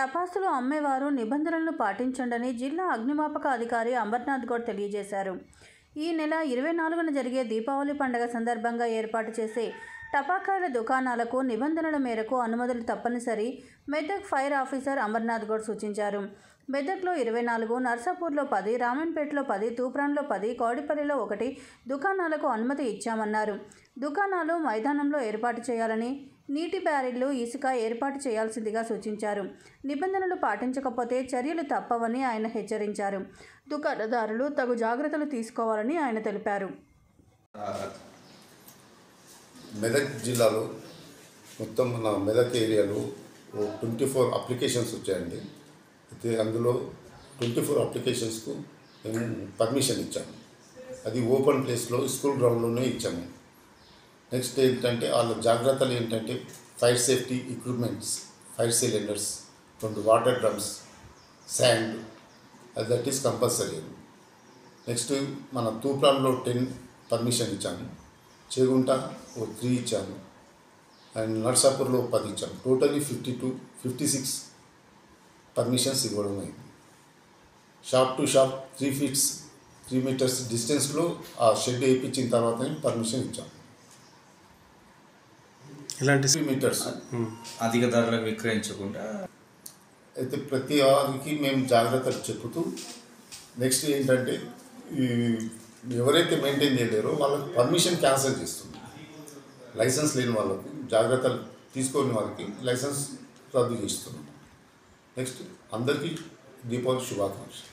టపాసులు అమ్మేవారు నిబంధనలను పాటించండని జిల్లా అగ్నిమాపక అధికారి అమర్నాథ్ గౌడ్ తెలియజేశారు ఈ నెల ఇరవై నాలుగున జరిగే దీపావళి పండుగ సందర్భంగా ఏర్పాటు చేసే టపాకాయల దుకాణాలకు నిబంధనల మేరకు అనుమతులు తప్పనిసరి మెదక్ ఫైర్ ఆఫీసర్ అమర్నాథ్ గౌడ్ సూచించారు మెదక్లో ఇరవై నాలుగు నర్సాపూర్లో పది రామన్పేటలో పది తూప్రాన్లో పది కౌడిపల్లిలో ఒకటి దుకాణాలకు అనుమతి ఇచ్చామన్నారు దుకాణాలు మైదానంలో ఏర్పాటు చేయాలని నీటి బ్యారెళ్లు ఇసుక ఏర్పాటు చేయాల్సిందిగా సూచించారు నిబంధనలు పాటించకపోతే చర్యలు తప్పవని ఆయన హెచ్చరించారు దుకాణదారులు తగు జాగ్రత్తలు తీసుకోవాలని ఆయన తెలిపారు మెదక్ జిల్లాలో మొత్తం మన మెదక్ ఏరియాలో ట్వంటీ ఫోర్ అప్లికేషన్స్ వచ్చాయండి అయితే అందులో ట్వంటీ ఫోర్ అప్లికేషన్స్కు మేము పర్మిషన్ ఇచ్చాము అది ఓపెన్ ప్లేస్లో స్కూల్ గ్రౌండ్లోనే ఇచ్చాము నెక్స్ట్ ఏంటంటే వాళ్ళ జాగ్రత్తలు ఏంటంటే fire safety equipments fire cylinders రెండు water drums sand that is compulsory next మన తూప్రాన్లో టెన్ పర్మిషన్ ఇచ్చాము చేగుంట ఓ త్రీ ఇచ్చాము అండ్ నర్సాపూర్లో పది ఇచ్చాము totally fifty two fifty six permissions ఇవ్వడం అయింది shop to shop three feets three meters డిస్టెన్స్లో ఆ షెడ్ వేయించిన తర్వాతనే పర్మిషన్ ఇచ్చాము ఇలాంటి త్రీ మీటర్స్ అధిక ధరలకు విక్రయించకుండా అయితే ప్రతి వారికి మేము జాగ్రత్తలు చెప్పుతూ నెక్స్ట్ ఏంటంటే ఈ ఎవరైతే మెయింటైన్ చేయలేరో వాళ్ళకి పర్మిషన్ క్యాన్సిల్ చేస్తుంది లైసెన్స్ లేని వాళ్ళకు జాగ్రత్తలు తీసుకోని వారికి లైసెన్స్ రద్దు చేస్తున్నాం నెక్స్ట్ అందరికీ దీపావళి శుభాకాంక్షలు